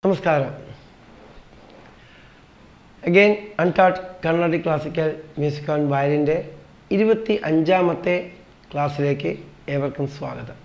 നമസ്കാരം അഗെയിൻ അൺടാട്ട് Carnatic classical music on വയലിൻ്റെ ഇരുപത്തി അഞ്ചാമത്തെ ക്ലാസ്സിലേക്ക് ഏവർക്കും സ്വാഗതം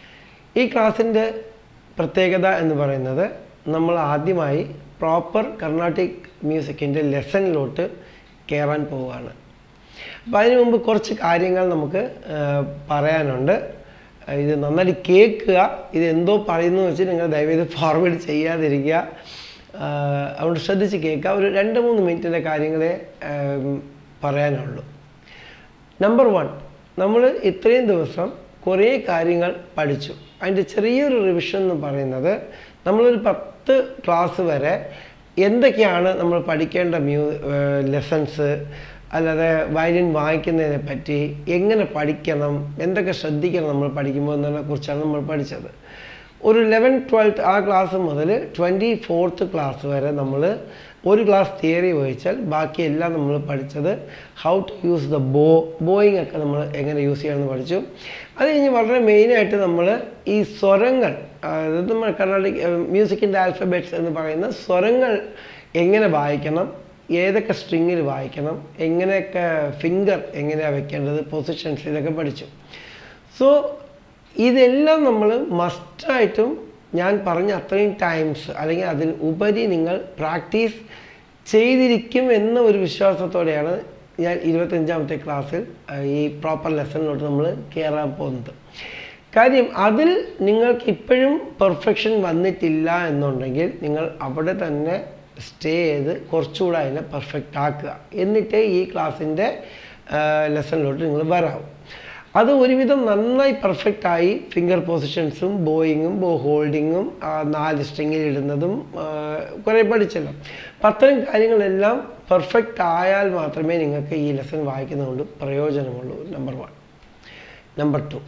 ഈ ക്ലാസ്സിൻ്റെ പ്രത്യേകത എന്ന് പറയുന്നത് നമ്മൾ ആദ്യമായി പ്രോപ്പർ കർണാട്ടിക് മ്യൂസിക്കിൻ്റെ ലെസണിലോട്ട് കയറാൻ പോവുകയാണ് അപ്പോൾ അതിനു മുമ്പ് കുറച്ച് കാര്യങ്ങൾ നമുക്ക് ആ, പറയാനുണ്ട് ഇത് നന്നായിട്ട് കേൾക്കുക ഇത് എന്തോ പറയുന്നു വെച്ച് നിങ്ങൾ ദയവേത് ഫോർവേഡ് ചെയ്യാതിരിക്കുക ആ, അതുകൊണ്ട് ശ്രദ്ധിച്ച് കേൾക്കുക ഒരു രണ്ട് മൂന്ന് മിനിറ്റിൻ്റെ കാര്യങ്ങളെ ആം, പറയാനുള്ളൂ നമ്പർ വൺ നമ്മൾ ഇത്രയും ദിവസം കുറേ കാര്യങ്ങൾ പഠിച്ചു അതിൻ്റെ ചെറിയൊരു റിവിഷൻ എന്ന് പറയുന്നത് നമ്മളൊരു പത്ത് ക്ലാസ് വരെ എന്തൊക്കെയാണ് നമ്മൾ പഠിക്കേണ്ട മ്യൂ ലെസൺസ് അല്ലാതെ വയലിൻ വായിക്കുന്നതിനെ പറ്റി എങ്ങനെ പഠിക്കണം എന്തൊക്കെ ശ്രദ്ധിക്കണം നമ്മൾ പഠിക്കുമ്പോൾ എന്നതിനെ കുറിച്ചാണ് നമ്മൾ പഠിച്ചത് ഒരു ലെവൻ ട്വൽത്ത് ആ ക്ലാസ് മുതൽ ട്വൻറ്റി ഫോർത്ത് ക്ലാസ് വരെ നമ്മൾ ഒരു ക്ലാസ് തിയറി വഹിച്ചാൽ ബാക്കി എല്ലാം നമ്മൾ പഠിച്ചത് how to use the bo bowing ഒക്കെ നമ്മൾ എങ്ങനെ യൂസ് ചെയ്യണമെന്ന് പഠിച്ചു അത് കഴിഞ്ഞ് വളരെ മെയിനായിട്ട് നമ്മൾ ഈ സ്വരങ്ങൾ അതായത് നമ്മൾ കർണാടിക് മ്യൂസിക്കിൻ്റെ ആൽഫബറ്റ്സ് എന്ന് പറയുന്ന സ്വരങ്ങൾ എങ്ങനെ വായിക്കണം ഏതൊക്കെ സ്ട്രിങ്ങിൽ വായിക്കണം എങ്ങനെയൊക്കെ ഫിംഗർ എങ്ങനെയാണ് വെക്കേണ്ടത് പൊസിഷൻസ് ഇതൊക്കെ പഠിച്ചു സോ ഇതെല്ലാം നമ്മൾ മസ്റ്റായിട്ടും ഞാൻ പറഞ്ഞ അത്രയും ടൈംസ് അല്ലെങ്കിൽ അതിൽ ഉപരി നിങ്ങൾ പ്രാക്ടീസ് ചെയ്തിരിക്കും എന്ന ഒരു വിശ്വാസത്തോടെയാണ് ഞാൻ ഇരുപത്തഞ്ചാമത്തെ ക്ലാസ്സിൽ ആ, ഈ പ്രോപ്പർ ലെസണിലോട്ട് നമ്മൾ കയറാൻ പോകുന്നത് കാര്യം അതിൽ നിങ്ങൾക്ക് ഇപ്പോഴും പെർഫെക്ഷൻ വന്നിട്ടില്ല എന്നുണ്ടെങ്കിൽ നിങ്ങൾ അവിടെ തന്നെ സ്റ്റേ ചെയ്ത് കുറച്ചുകൂടെ അതിനെ പെർഫെക്റ്റ് ആക്കുക എന്നിട്ടേ ഈ ക്ലാസ്സിൻ്റെ ലെസണിലോട്ട് നിങ്ങൾ വരാവും അത് ഒരുവിധം നന്നായി പെർഫെക്റ്റ് ആയി ഫിംഗർ പൊസിഷൻസും ബോയിങ്ങും ബോ ഹോൾഡിങ്ങും നാല് സ്ട്രിങ്ങിൽ ഇടുന്നതും ആ, കുറേ പഠിച്ചല്ലോ അപ്പം അത്തരം കാര്യങ്ങളെല്ലാം പെർഫെക്റ്റ് ആയാൽ മാത്രമേ നിങ്ങൾക്ക് ഈ ലെസൺ വായിക്കുന്നതുകൊണ്ട് പ്രയോജനമുള്ളൂ നമ്പർ വൺ നമ്പർ ടു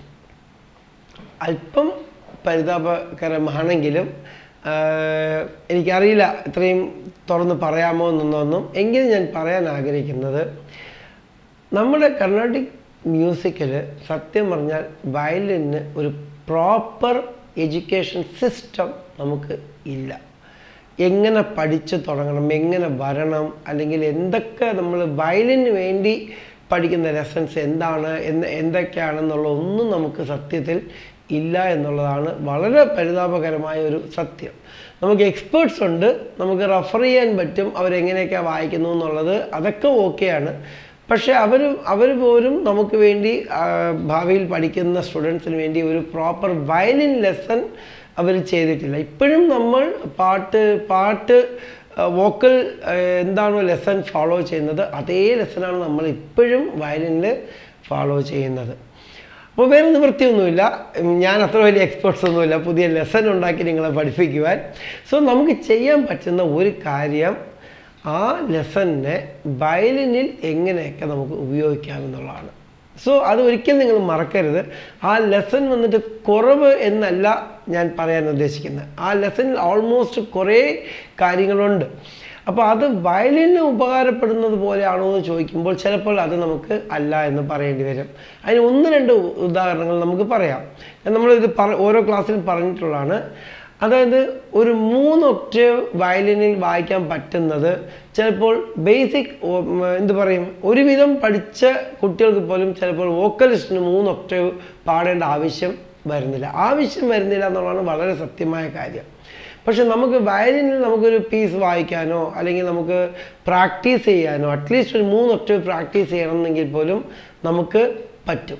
അല്പം പരിതാപകരമാണെങ്കിലും ആ, എനിക്കറിയില്ല ഇത്രയും തുറന്ന് പറയാമോ എന്നൊന്നും എങ്കിലും ഞാൻ പറയാൻ ആഗ്രഹിക്കുന്നത് നമ്മുടെ കർണാട്ടിക് മ്യൂസിക്കിൽ സത്യം പറഞ്ഞാൽ വയലിന് ഒരു പ്രോപ്പർ എഡ്യൂക്കേഷൻ സിസ്റ്റം നമുക്ക് ഇല്ല എങ്ങനെ പഠിച്ചു തുടങ്ങണം എങ്ങനെ വരണം അല്ലെങ്കിൽ എന്തൊക്കെ നമ്മൾ വയലിന് വേണ്ടി പഠിക്കുന്ന ലെസൺസ് എന്താണ് എന്ന് എന്തൊക്കെയാണെന്നുള്ള ഒന്നും നമുക്ക് സത്യത്തിൽ ഇല്ല എന്നുള്ളതാണ് വളരെ പരിതാപകരമായ ഒരു സത്യം നമുക്ക് എക്സ്പേർട്സ് ഉണ്ട് നമുക്ക് റെഫർ ചെയ്യാൻ പറ്റും അവരെങ്ങനെയൊക്കെയാണ് വായിക്കുന്നു എന്നുള്ളത് അതൊക്കെ ഓക്കെയാണ് പക്ഷേ അവർ അവർ പോലും നമുക്ക് വേണ്ടി ആ, ഭാവിയിൽ പഠിക്കുന്ന സ്റ്റുഡൻസിന് വേണ്ടി ഒരു പ്രോപ്പർ വയലിൻ ലെസൺ അവർ ചെയ്തിട്ടില്ല ഇപ്പോഴും നമ്മൾ പാട്ട് പാട്ട് വോക്കൽ എന്താണോ ലെസൺ ഫോളോ ചെയ്യുന്നത് അതേ ലെസണാണ് നമ്മൾ ഇപ്പോഴും വയലിനിൽ ഫോളോ ചെയ്യുന്നത് അപ്പോൾ വേറെ നിവൃത്തിയൊന്നുമില്ല ഉം, ഞാൻ അത്ര വലിയ എക്സ്പേർട്സ് ഒന്നുമില്ല പുതിയ ലെസൺ ഉണ്ടാക്കി നിങ്ങളെ പഠിപ്പിക്കുവാൻ സോ നമുക്ക് ചെയ്യാൻ പറ്റുന്ന ഒരു കാര്യം ആ ലെസണിനെ വയലിനിൽ എങ്ങനെയൊക്കെ നമുക്ക് ഉപയോഗിക്കാമെന്നുള്ളതാണ് സോ അത് ഒരിക്കലും നിങ്ങൾ മറക്കരുത് ആ ലെസൺ വന്നിട്ട് കുറവ് എന്നല്ല ഞാൻ പറയാൻ ഉദ്ദേശിക്കുന്നത് ആ ലെസണിൽ ഓൾമോസ്റ്റ് കുറേ കാര്യങ്ങളുണ്ട് അപ്പോൾ അത് വയലിന് ഉപകാരപ്പെടുന്നത് പോലെയാണോ എന്ന് ചോദിക്കുമ്പോൾ ചിലപ്പോൾ അത് നമുക്ക് അല്ല എന്ന് പറയേണ്ടി വരും അതിന് ഒന്ന് രണ്ട് ഉദാഹരണങ്ങൾ നമുക്ക് പറയാം നമ്മളിത് പറ ഓരോ ക്ലാസ്സിലും പറഞ്ഞിട്ടുള്ളതാണ് അതായത് ഒരു മൂന്ന് ഒക്ടേവ് വയലിനിൽ വായിക്കാൻ പറ്റുന്നത് ചിലപ്പോൾ ബേസിക് എന്ത് പറയും ഒരുവിധം പഠിച്ച കുട്ടികൾക്ക് പോലും ചിലപ്പോൾ വോക്കലിസ്റ്റിന് മൂന്ന് ഒക്ടേവ് പാടേണ്ട ആവശ്യം വരുന്നില്ല ആവശ്യം വരുന്നില്ല എന്നുള്ളതാണ് വളരെ സത്യമായ കാര്യം പക്ഷെ നമുക്ക് വയലിനിൽ നമുക്കൊരു പീസ് വായിക്കാനോ അല്ലെങ്കിൽ നമുക്ക് പ്രാക്ടീസ് ചെയ്യാനോ അറ്റ്ലീസ്റ്റ് ഒരു മൂന്ന് ഒക്ടേവ് പ്രാക്ടീസ് ചെയ്യണമെന്നെങ്കിൽ പോലും നമുക്ക് പറ്റും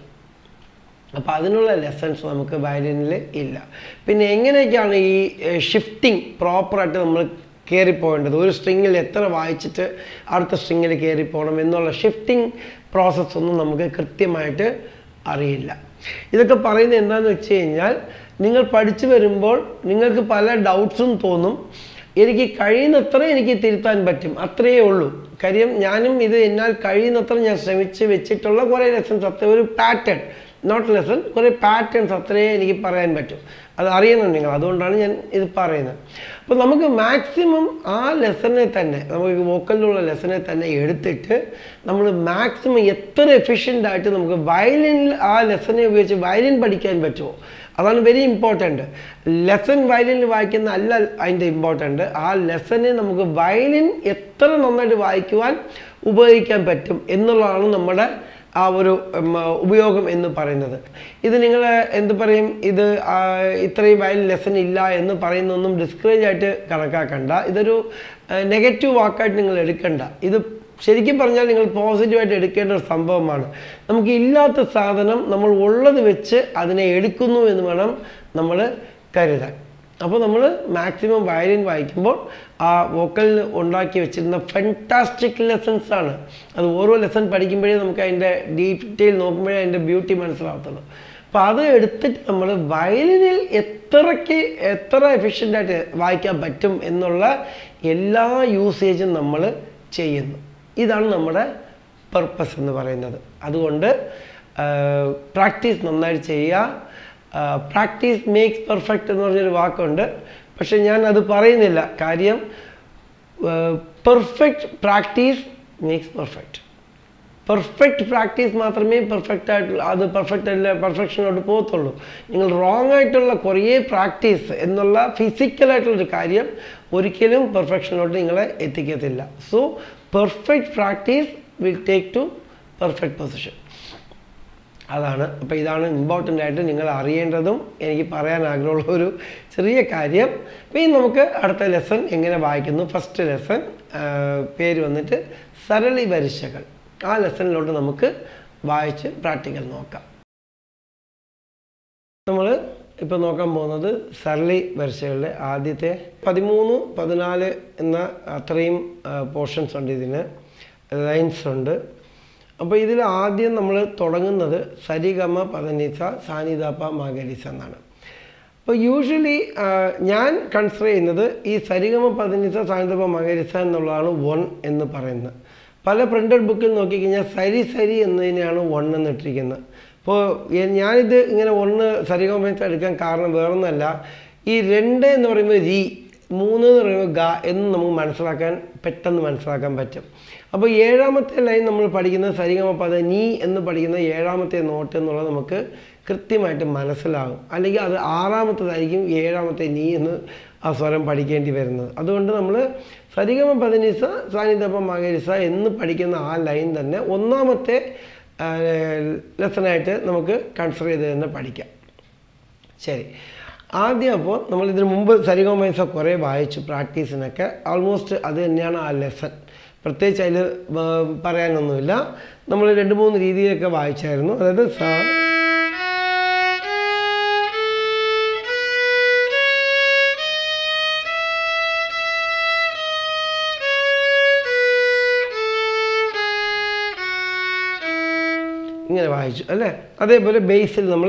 അപ്പോൾ അതിനുള്ള ലെസൺസ് നമുക്ക് വയലിനിൽ ഇല്ല പിന്നെ എങ്ങനെയൊക്കെയാണ് ഈ ഷിഫ്റ്റിംഗ് പ്രോപ്പറായിട്ട് നമ്മൾ കയറിപ്പോകേണ്ടത് ഒരു സ്ട്രിങ്ങിൽ എത്ര വായിച്ചിട്ട് അടുത്ത സ്ട്രിങ്ങിൽ കയറിപ്പോകണം എന്നുള്ള ഷിഫ്റ്റിംഗ് പ്രോസസ്സ് ഒന്നും നമുക്ക് കൃത്യമായിട്ട് അറിയില്ല ഇതൊക്കെ പറയുന്നത് എന്താണെന്ന് വെച്ച് കഴിഞ്ഞാൽ നിങ്ങൾ പഠിച്ചു വരുമ്പോൾ നിങ്ങൾക്ക് പല ഡൗട്ട്സും തോന്നും എനിക്ക് കഴിയുന്നത്ര എനിക്ക് തിരുത്താൻ പറ്റും അത്രയേ ഉള്ളൂ കാര്യം ഞാനും ഇത് എന്നാൽ കഴിയുന്നത്ര ഞാൻ ശ്രമിച്ച് വെച്ചിട്ടുള്ള കുറേ ലെസൺസ് അത്ര ഒരു പാറ്റേൺ നോട്ട് ലെസൺ കുറേ പാറ്റേൺസ് അത്രയേ എനിക്ക് പറയാൻ പറ്റും അത് അറിയണം നിങ്ങൾ അതുകൊണ്ടാണ് ഞാൻ ഇത് പറയുന്നത് അപ്പോൾ നമുക്ക് മാക്സിമം ആ ലെസനെ തന്നെ നമുക്ക് വോക്കലിലുള്ള ലെസനെ തന്നെ എടുത്തിട്ട് നമ്മൾ മാക്സിമം എത്ര എഫിഷ്യൻ്റ് ആയിട്ട് നമുക്ക് വയലിനിൽ ആ ലെസനെ ഉപയോഗിച്ച് വയലിൻ പഠിക്കാൻ പറ്റുമോ അതാണ് വെരി ഇമ്പോർട്ടൻറ്റ് ലെസൺ വയലിനിൽ വായിക്കുന്ന അല്ല അതിൻ്റെ ഇമ്പോർട്ടൻറ്റ് ആ ലെസനെ നമുക്ക് വയലിൻ എത്ര നന്നായിട്ട് വായിക്കുവാൻ ഉപയോഗിക്കാൻ പറ്റും എന്നുള്ളതാണ് നമ്മുടെ ആ ഒരു ഉം, ഉപയോഗം എന്ന് പറയുന്നത് ഇത് നിങ്ങൾ എന്ത് പറയും ഇത് ആ, ഇത്രയും വയലിൻ ലെസൺ ഇല്ല എന്ന് പറയുന്നൊന്നും ഡിസ്കറേജ് ആയിട്ട് കണക്കാക്കണ്ട ഇതൊരു നെഗറ്റീവ് വാക്കായിട്ട് നിങ്ങൾ എടുക്കണ്ട ഇത് ശരിക്കും പറഞ്ഞാൽ നിങ്ങൾ പോസിറ്റീവായിട്ട് എടുക്കേണ്ട ഒരു സംഭവമാണ് നമുക്ക് ഇല്ലാത്ത സാധനം നമ്മൾ ഉള്ളത് വെച്ച് അതിനെ എടുക്കുന്നു എന്ന് വേണം നമ്മൾ കരുതാൻ അപ്പോൾ നമ്മൾ മാക്സിമം വയലിൻ വായിക്കുമ്പോൾ ആ വോക്കലിൽ ഉണ്ടാക്കി വെച്ചിരുന്ന ഫെൻറ്റാസ്റ്റിക് ലെസൺസ് ആണ് അത് ഓരോ ലെസൺ പഠിക്കുമ്പോഴേ നമുക്ക് അതിൻ്റെ ഡീറ്റെയിൽ നോക്കുമ്പോഴേ അതിൻ്റെ ബ്യൂട്ടി മനസ്സിലാവത്തുള്ളൂ അപ്പോൾ അത് എടുത്തിട്ട് നമ്മൾ വയലിനിൽ എത്രയ്ക്ക് എത്ര എഫിഷ്യൻ്റ് ആയിട്ട് വായിക്കാൻ പറ്റും എന്നുള്ള എല്ലാ യൂസേജും നമ്മൾ ചെയ്യുന്നു ഇതാണ് നമ്മുടെ പർപ്പസ് എന്ന് പറയുന്നത് അതുകൊണ്ട് പ്രാക്ടീസ് നന്നായിട്ട് ചെയ്യുക പ്രാക്ടീസ് മേക്സ് പെർഫെക്റ്റ് എന്ന് പറഞ്ഞൊരു വാക്കുണ്ട് പക്ഷെ ഞാൻ അത് പറയുന്നില്ല കാര്യം perfect practice makes perfect perfect practice മാത്രമേ പെർഫെക്റ്റ് ആയിട്ടുള്ള അത് പെർഫെക്റ്റ് അല്ല പെർഫെക്ഷനോട്ട് പോകത്തുള്ളൂ നിങ്ങൾ റോങ് ആയിട്ടുള്ള കുറേ പ്രാക്ടീസ് എന്നുള്ള ഫിസിക്കലായിട്ടുള്ളൊരു കാര്യം ഒരിക്കലും പെർഫെക്ഷനോട്ട് നിങ്ങളെ എത്തിക്കത്തില്ല so perfect practice will take to perfect position അതാണ് അപ്പോൾ ഇതാണ് ഇമ്പോർട്ടൻ്റ് ആയിട്ട് നിങ്ങൾ അറിയേണ്ടതും എനിക്ക് പറയാൻ ആഗ്രഹമുള്ള ഒരു ചെറിയ കാര്യം അപ്പോൾ ഇനി നമുക്ക് അടുത്ത ലെസൺ എങ്ങനെ വായിക്കുന്നു ഫസ്റ്റ് ലെസൺ പേര് വന്നിട്ട് സരളി വരിശകൾ ആ ലെസണിലോട്ട് നമുക്ക് വായിച്ച് പ്രാക്ടിക്കൽ നോക്കാം നമ്മൾ ഇപ്പോൾ നോക്കാൻ പോകുന്നത് സരളി വരിശകളുടെ ആദ്യത്തെ പതിമൂന്ന് പതിനാല് എന്ന അത്രയും പോർഷൻസ് ഉണ്ട് ഇതിന് ലൈൻസ് ഉണ്ട് അപ്പോൾ ഇതിൽ ആദ്യം നമ്മൾ തുടങ്ങുന്നത് സരിഗമ പതനിസ സാനിദാപ്പ മാഗരിസ എന്നാണ് അപ്പോൾ യൂഷ്വലി ഞാൻ കൺസിഡർ ചെയ്യുന്നത് ഈ സരിഗമ പതനിസ സാനിദാപ്പ മകരിസ എന്നുള്ളതാണ് വൺ എന്ന് പറയുന്നത് പല പ്രിൻ്റഡ് ബുക്കിൽ നോക്കിക്കഴിഞ്ഞാൽ സരി സരി എന്നതിനെയാണ് വൺ എന്ന് ഇട്ടിരിക്കുന്നത് അപ്പോൾ ഞാനിത് ഇങ്ങനെ ഒന്ന് സരിഗമ എടുക്കാൻ കാരണം വേറൊന്നുമല്ല ഈ രണ്ട് എന്ന് പറയുമ്പോൾ രി മൂന്ന് എന്ന് പറയുമ്പോൾ ഗ എന്ന് നമുക്ക് മനസ്സിലാക്കാൻ പെട്ടെന്ന് മനസ്സിലാക്കാൻ പറ്റും അപ്പോൾ ഏഴാമത്തെ ലൈൻ നമ്മൾ പഠിക്കുന്നത് സരിഗമ പദ നീ എന്ന് പഠിക്കുന്ന ഏഴാമത്തെ നോട്ട് എന്നുള്ളത് നമുക്ക് കൃത്യമായിട്ട് മനസ്സിലാകും അല്ലെങ്കിൽ അത് ആറാമത്തേതായിരിക്കും ഏഴാമത്തെ നീ എന്ന് ആ സ്വരം പഠിക്കേണ്ടി വരുന്നത് അതുകൊണ്ട് നമ്മൾ സരിഗമ പദനിസ സാനിധപ്പ മകരിസ എന്ന് പഠിക്കുന്ന ആ ലൈൻ തന്നെ ഒന്നാമത്തെ ലെസണായിട്ട് നമുക്ക് കൺസിഡർ ചെയ്ത് തന്നെ പഠിക്കാം ശരി ആദ്യം അപ്പോൾ നമ്മൾ ഇതിന് മുമ്പ് സരിഗമൈസ കുറേ വായിച്ചു പ്രാക്ടീസിനൊക്കെ ഓൾമോസ്റ്റ് അത് തന്നെയാണ് ആ ലെസൺ പ്രത്യേകിച്ച് അതിൽ പറയാനൊന്നുമില്ല നമ്മൾ രണ്ട് മൂന്ന് രീതിയിലൊക്കെ വായിച്ചായിരുന്നു അതായത് സ ഇങ്ങനെ വായിച്ചു അല്ലേ അതേപോലെ ബേസിൽ നമ്മൾ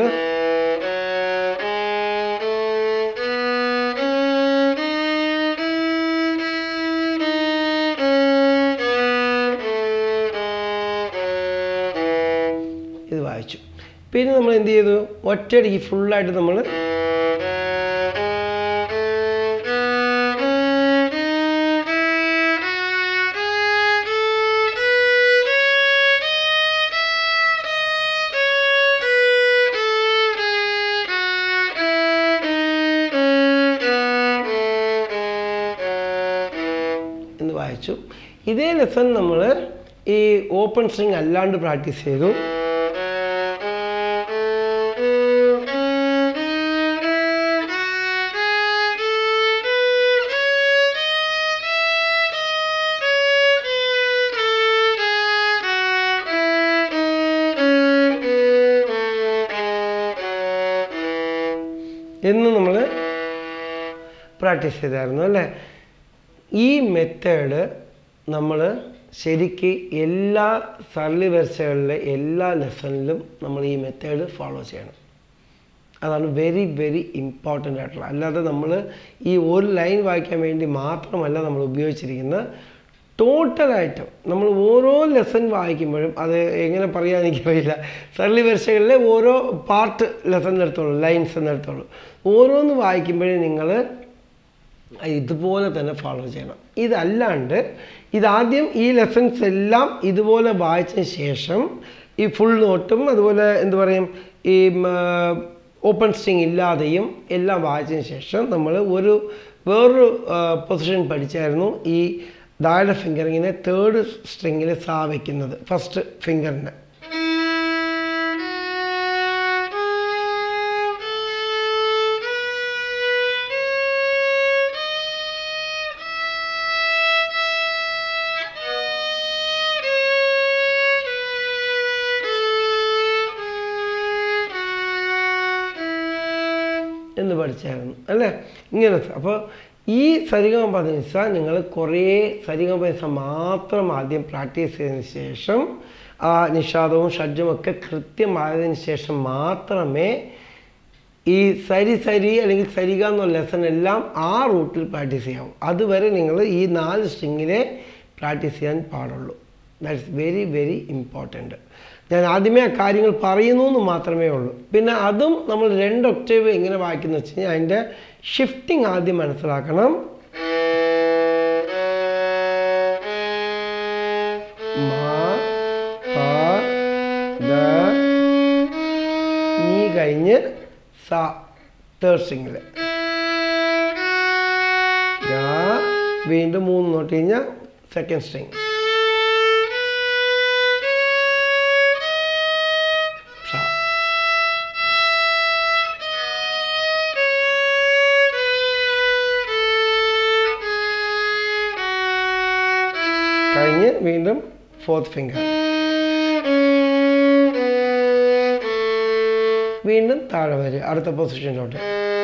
ഇത് വായിച്ചു പിന്നെ നമ്മൾ എന്ത് ചെയ്തു ഒറ്റയടിക്ക് ഫുള്ളായിട്ട് നമ്മൾ എന്ന് വായിച്ചു ഇതേ ലെസൺ നമ്മൾ ഈ ഓപ്പൺ സ്ട്രിങ് അല്ലാണ്ട് പ്രാക്ടീസ് ചെയ്തു എന്ന് നമ്മൾ പ്രാക്ടീസ് ചെയ്തായിരുന്നു അല്ലേ ഈ മെത്തേഡ് നമ്മൾ ശരിക്ക് എല്ലാ സർലി വെർച്ചകളിലെ എല്ലാ ലെസണിലും നമ്മൾ ഈ മെത്തേഡ് ഫോളോ ചെയ്യണം അതാണ് വെരി വെരി ഇമ്പോർട്ടൻ്റ് ആയിട്ടുള്ള അല്ലാതെ നമ്മൾ ഈ ഒരു ലൈൻ വായിക്കാൻ വേണ്ടി മാത്രമല്ല നമ്മൾ ഉപയോഗിച്ചിരിക്കുന്നത് ടോട്ടലായിട്ടും നമ്മൾ ഓരോ ലെസൺ വായിക്കുമ്പോഴും അത് എങ്ങനെ പറയാൻ എനിക്കറിയില്ല സർലി വർഷകളിലെ ഓരോ പാർട്ട് ലെസൺ എടുത്തോളൂ ലൈൻസ് എന്നെടുത്തോളൂ ഓരോന്ന് വായിക്കുമ്പോഴേ നിങ്ങൾ ഇതുപോലെ തന്നെ ഫോളോ ചെയ്യണം ഇതല്ലാണ്ട് ഇതാദ്യം ഈ ലെസൺസ് എല്ലാം ഇതുപോലെ വായിച്ചതിന് ശേഷം ഈ ഫുൾ നോട്ടും അതുപോലെ എന്ത് പറയും ഈ ഓപ്പൺ സ്ട്രിങ് ഇല്ലാതെയും എല്ലാം വായിച്ചതിന് ശേഷം നമ്മൾ ഒരു വേറൊരു പൊസിഷൻ പഠിച്ചായിരുന്നു ഈ ദായുടെ ഫിംഗറിങ്ങിനെ തേർഡ് സ്ട്രിങ്ങിൽ സാ വയ്ക്കുന്നത് ഫസ്റ്റ് ഫിംഗറിന് എന്ന് പഠിച്ചായിരുന്നു അല്ലേ ഇങ്ങനെ അപ്പോൾ ഈ സരിഗമ പതിനിസ നിങ്ങൾ കുറേ സരിഗമ പതിനിസ മാത്രം ആദ്യം പ്രാക്ടീസ് ചെയ്തതിന് ശേഷം ആ നിഷാദവും ഷഡ്ജും ഒക്കെ കൃത്യമായതിനു ശേഷം മാത്രമേ ഈ സരി സരി അല്ലെങ്കിൽ സരിക എന്നുള്ള ലെസൺ എല്ലാം ആ റൂട്ടിൽ പ്രാക്ടീസ് ചെയ്യാവൂ അതുവരെ നിങ്ങൾ ഈ നാല് സ്ട്രിങ്ങിലെ പ്രാക്ടീസ് ചെയ്യാൻ പാടുള്ളൂ ദാറ്റ്സ് വെരി വെരി ഇമ്പോർട്ടൻറ്റ് ഞാൻ ആദ്യമേ ആ കാര്യങ്ങൾ പറയുന്നു എന്ന് മാത്രമേ ഉള്ളൂ പിന്നെ അതും നമ്മൾ രണ്ട് ഒക്ടേവ് എങ്ങനെ വായിക്കുന്നു വെച്ച് കഴിഞ്ഞാൽ അതിൻ്റെ ഷിഫ്റ്റിംഗ് ആദ്യം മനസ്സിലാക്കണം മാ പ ദ നീ കഴിഞ്ഞ് സ തേർഡ് സ്ട്രിങ്ങിൽ വീണ്ടും മൂന്ന് നോട്ട് കഴിഞ്ഞാൽ സെക്കൻഡ് സ്ട്രിങ് കഴിഞ്ഞ് വീണ്ടും ഫോർത്ത് ഫിംഗർ വീണ്ടും താഴെ വരിക അടുത്ത പൊസിഷനിലോട്ട്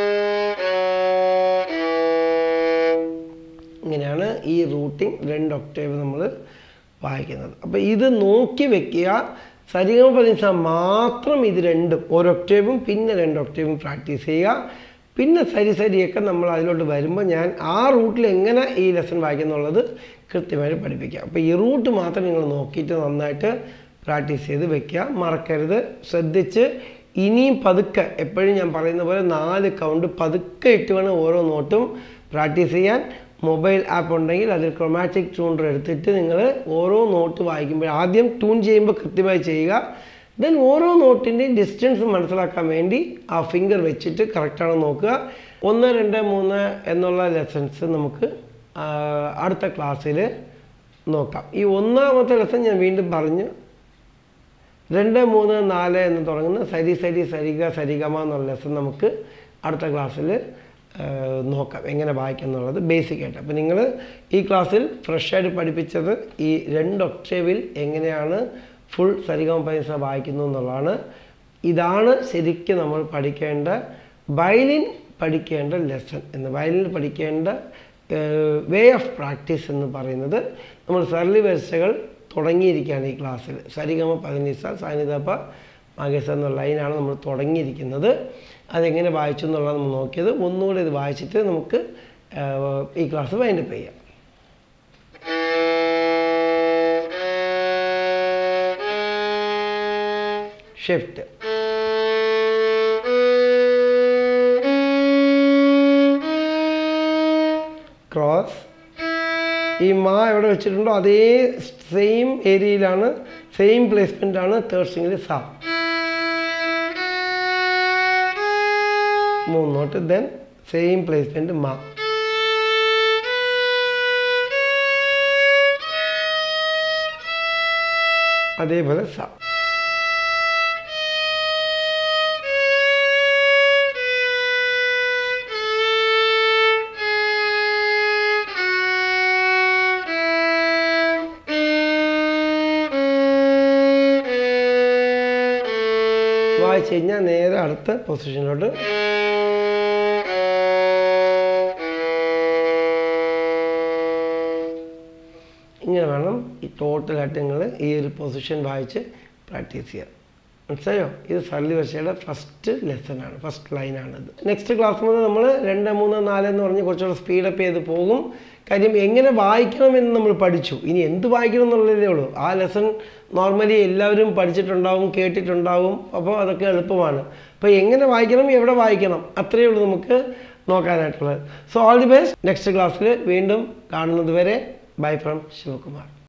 ഇങ്ങനെയാണ് ഈ റൂട്ടിംഗ് രണ്ട് ഒക്ടേവ് നമ്മൾ വായിക്കുന്നത് അപ്പോൾ ഇത് നോക്കി വെക്കുക സരിഗമ പതിനിസ മാത്രം ഇത് രണ്ടും ഒരു ഒക്ടേവും പിന്നെ രണ്ട് ഒക്ടേവും പ്രാക്ടീസ് ചെയ്യുക പിന്നെ സരി സരിയൊക്കെ നമ്മൾ അതിലോട്ട് വരുമ്പോൾ ഞാൻ ആ റൂട്ടിൽ എങ്ങനെ ഈ ലെസൺ വായിക്കുന്നുള്ളത് കൃത്യമായിട്ട് പഠിപ്പിക്കുക അപ്പോൾ ഈ റൂട്ട് മാത്രം നിങ്ങൾ നോക്കിയിട്ട് നന്നായിട്ട് പ്രാക്ടീസ് ചെയ്ത് വെക്കുക മറക്കരുത് ശ്രദ്ധിച്ച് ഇനിയും പതുക്കെ എപ്പോഴും ഞാൻ പറയുന്ന പോലെ നാല് കൗണ്ട് പതുക്കെ ഇട്ട് വേണം ഓരോ നോട്ടും പ്രാക്ടീസ് ചെയ്യാൻ മൊബൈൽ ആപ്പ് ഉണ്ടെങ്കിൽ അതിൽ ക്രൊമാറ്റിക് ട്യൂണർ എടുത്തിട്ട് നിങ്ങൾ ഓരോ നോട്ട് വായിക്കുമ്പോൾ ആദ്യം ട്യൂൺ ചെയ്യുമ്പോൾ കൃത്യമായി ചെയ്യുക ദെൻ ഓരോ നോട്ടിൻ്റെയും ഡിസ്റ്റൻസ് മനസ്സിലാക്കാൻ വേണ്ടി ആ ഫിംഗർ വെച്ചിട്ട് കറക്റ്റാണോ നോക്കുക ഒന്ന് രണ്ട് മൂന്ന് എന്നുള്ള ലെസൺസ് നമുക്ക് ആ, അടുത്ത ക്ലാസ്സിൽ നോക്കാം ഈ ഒന്നാമത്തെ ലെസൺ ഞാൻ വീണ്ടും പറഞ്ഞു രണ്ട് മൂന്ന് നാല് എന്ന് തുടങ്ങുന്ന സരി സരി സരിഗ സരിഗമ എന്നുള്ള ലെസൺ നമുക്ക് അടുത്ത ക്ലാസ്സിൽ നോക്കാം എങ്ങനെ വായിക്കാം എന്നുള്ളത് ബേസിക് ആയിട്ട് അപ്പോൾ നിങ്ങൾ ഈ ക്ലാസ്സിൽ ഫ്രഷായിട്ട് പഠിപ്പിച്ചത് ഈ രണ്ട് ഒക്ടേവിൽ എങ്ങനെയാണ് ഫുൾ സരിഗമ പൈസ വായിക്കുന്നു എന്നുള്ളതാണ് ഇതാണ് ശരിക്കും നമ്മൾ പഠിക്കേണ്ട വയലിൻ പഠിക്കേണ്ട ലെസൺ എന്ന് വയലിൻ പഠിക്കേണ്ട വേ ഓഫ് പ്രാക്ടീസ് എന്ന് പറയുന്നത് നമ്മൾ സർലി വരിസകൾ തുടങ്ങിയിരിക്കുകയാണ് ഈ ക്ലാസ്സിൽ സരിഗമ പതിനിസ സാനിതപ്പ മാഗസ എന്നുള്ള ലൈനാണ് നമ്മൾ തുടങ്ങിയിരിക്കുന്നത് അതെങ്ങനെ വായിച്ചു എന്നുള്ളത് നമ്മൾ നോക്കിയത് ഒന്നുകൂടി ഇത് വായിച്ചിട്ട് നമുക്ക് ആ, ഈ ക്ലാസ് വൈൻഡപ്പ് ചെയ്യാം ഷിഫ്റ്റ് ക്രോസ് ഈ മാ എവിടെ വെച്ചിട്ടുണ്ടോ അതേ സെയിം ഏരിയയിലാണ് സെയിം പ്ലേസ്മെൻ്റ് ആണ് തേർഡ് സ്ട്രിങ്ങിൽ സാ മൂന്നോട്ട് ദെൻ സെയിം പ്ലേസ്മെൻറ്റ് മാ അതേപോലെ സാ വായിച്ചു കഴിഞ്ഞാൽ നേരെ അടുത്ത പൊസിഷനിലോട്ട് ഇങ്ങനെ വേണം ഈ ടോട്ടലായിട്ട് നിങ്ങൾ ഈ ഒരു പൊസിഷൻ വായിച്ച് പ്രാക്ടീസ് ചെയ്യാം മനസ്സിലായോ ഇത് സരളി ഭാഷയുടെ ഫസ്റ്റ് ലെസൺ ആണ് ഫസ്റ്റ് ലൈനാണിത് നെക്സ്റ്റ് ക്ലാസ് മുതൽ നമ്മൾ രണ്ട് മൂന്ന് നാല് എന്ന് പറഞ്ഞ് കുറച്ചുകൂടെ സ്പീഡപ്പ് ചെയ്ത് പോകും കാര്യം എങ്ങനെ വായിക്കണം എന്ന് നമ്മൾ പഠിച്ചു ഇനി എന്ത് വായിക്കണം എന്നുള്ളതേ ഉള്ളൂ ആ ലെസൺ നോർമലി എല്ലാവരും പഠിച്ചിട്ടുണ്ടാവും കേട്ടിട്ടുണ്ടാവും അപ്പോൾ അതൊക്കെ എളുപ്പമാണ് അപ്പോൾ എങ്ങനെ വായിക്കണം എവിടെ വായിക്കണം അത്രയേ ഉള്ളൂ നമുക്ക് നോക്കാനായിട്ടുള്ളത് so all the best next ക്ലാസ്സിൽ വീണ്ടും കാണുന്നത് വരെ ബൈ ഫ്രം ശിവകുമാർ